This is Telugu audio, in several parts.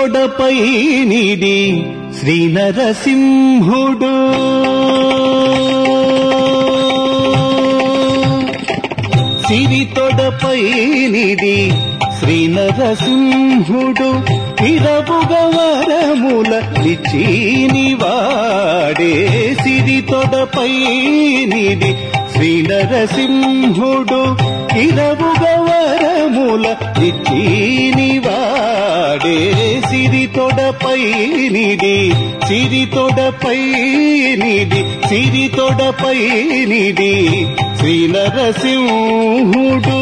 తొడపై నిడి శ్రీ నరసింహుడు సిరి తొడపై నిడి శ్రీ నరసింహుడు ఇరవుగ వరముల ఇచ్చీని వాడే సిరి తొడపై నిడి శ్రీ నరసింహుడు ఇరవుగ వరముల ఇచ్చీని వాడే సిరి తొడపై నిడి సిరి తొడపై నిడి సిరి తొడపై నిడి శ్రీ నరసింహుడు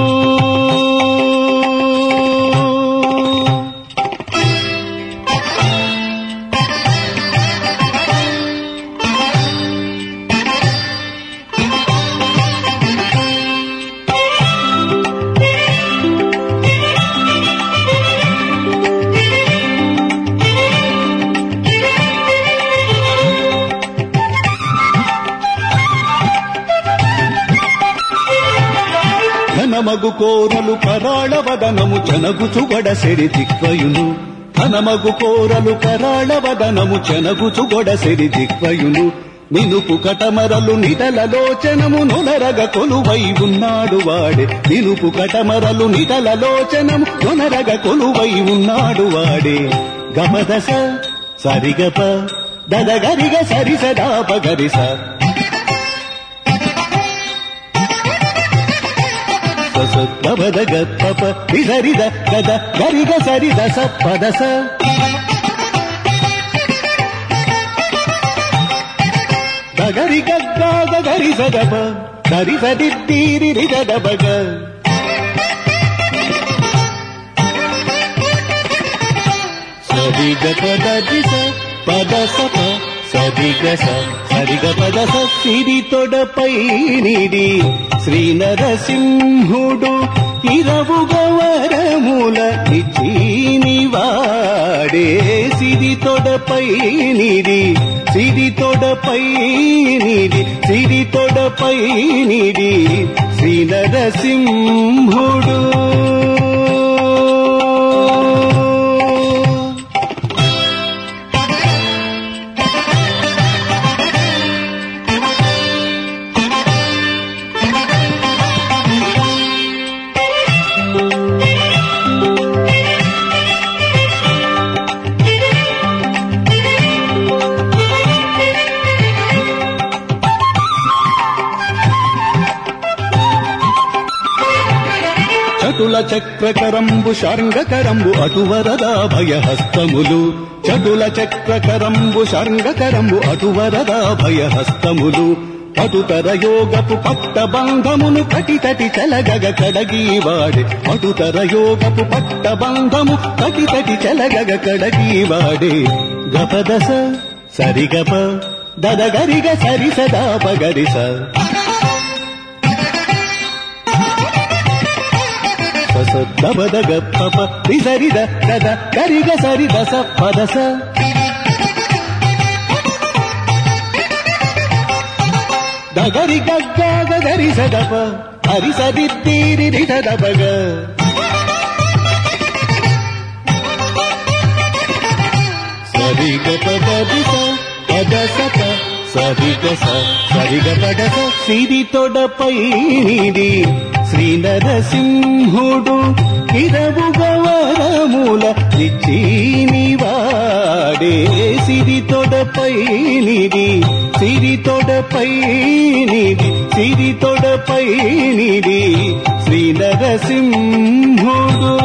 ఘనమగు కోరలు కరాళ వదనము చనగుచుగడ సెరి దిక్వయును ఘనమగు కోరలు కరాళ వదనము చనగుచుగొడ సెరి దిక్వయును నినుపు కటమరలు నిటలలోచనము నొనరగ కొలువై ఉన్నాడు వాడే నినుపు కటమరలు నిటలలోచనము నొనరగ కొలువై ఉన్నాడు వాడే గమదస సరిగప దదగరిగ సరి సదాప గరిస గబదగ పప విసరిద గద గరిగ సరిద సప్పదస గరి గగ్గాగ గరి సదప గరి సదిత్తీరి రిదబగ సరిగ పద దిశ పద సప సరిగ స సరిగ పద స సిరి తొడపై నిడి శ్రీ నరసింహుడు ఇరవుగ వరముల ఇచ్చీని వాడే సిరి తొడపై నిడి సిరి తొడపై నిడి సిరి తొడపై నిడి శ్రీ నరసింహుడు చటుల చక్రకరంబు శార్ంగకరంబు అటువరదా భయహస్తములు చటుల చక్రకరంబు శార్ంగకరంబు అటువరదా భయహస్తములు పటుతర యోగపు పట్ట బంధమును కటితటి చలగగ కడగీవాడే పటుతర యోగపు పట్ట బంధము కటితటి చలగగ కడగీవాడే గపదస సరిగప దదగరిగ సరి సదాప గరిస దబదగ పప విసరిద దద గరిగ సరిద స పదస దగరి గగ్గాగ గరి సదప హరి సదిత్తీరి రిటదబగ సరిగ పద దిశ పద సప సరిగ స సరిగ పద స సిరి తొడపై నిడి శ్రీ నరసింహుడు ఇరవుగ వరముల ఇచ్చీని వాడే సిరి తొడపై నిడి సిరి తొడపై నిడి సిరి తొడపై నిడి శ్రీ నరసింహుడు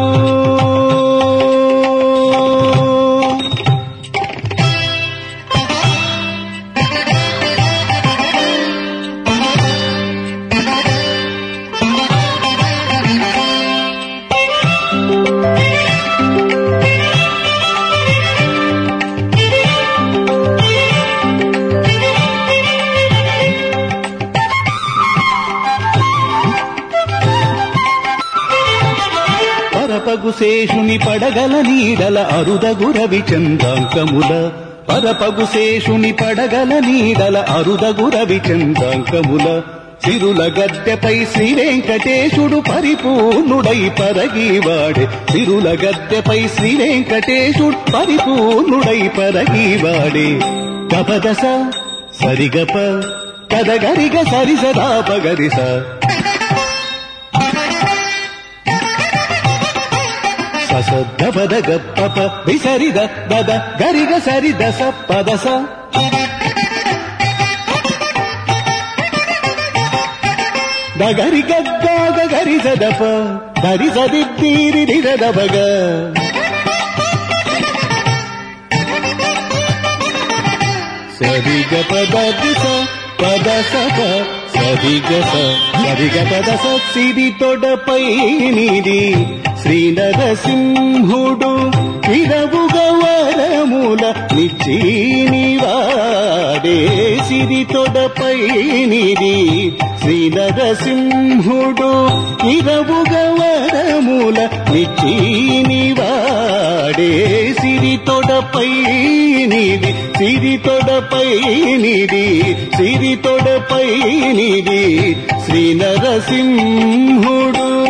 పరపగు శేషుని పడగల నీడల అరుదగు రవి చందాంకముల పరపగు శేషుని పడగల నీడల అరుదగు రవి చందాంకముల సిరుల గద్దెపై శ్రీ వెంకటేశుడు పరిపూర్ణుడై పరగివాడే సిరుల గద్దెపై శ్రీ వెంకటేశుడు పరిపూర్ణుడై పరగివాడే గపదస సరిగప కదగరిగ సరి సదా పగరిస ససద్ద పద గప్ప విసరిద దద గరిగ సరి దస పదస దగరి గగ్గాగ గరి సదప గరి సదిద్దీరి నిరదబగ సరిగ పద దిశ పద సప సరిగ స సరిగ పద సిరి తొడపై నిది శ్రీ నరసింహుడు ఇరవుగ వరముల నిచ్చీని వాడే సిరి తొడపై నిది శ్రీ నరసింహుడు ఇరవుగ వరముల నిచ్చీని వాడే సిరి తొడపై నిది సిరి తొడపై నిది సిరి తొడపై నిది శ్రీ నరసింహుడు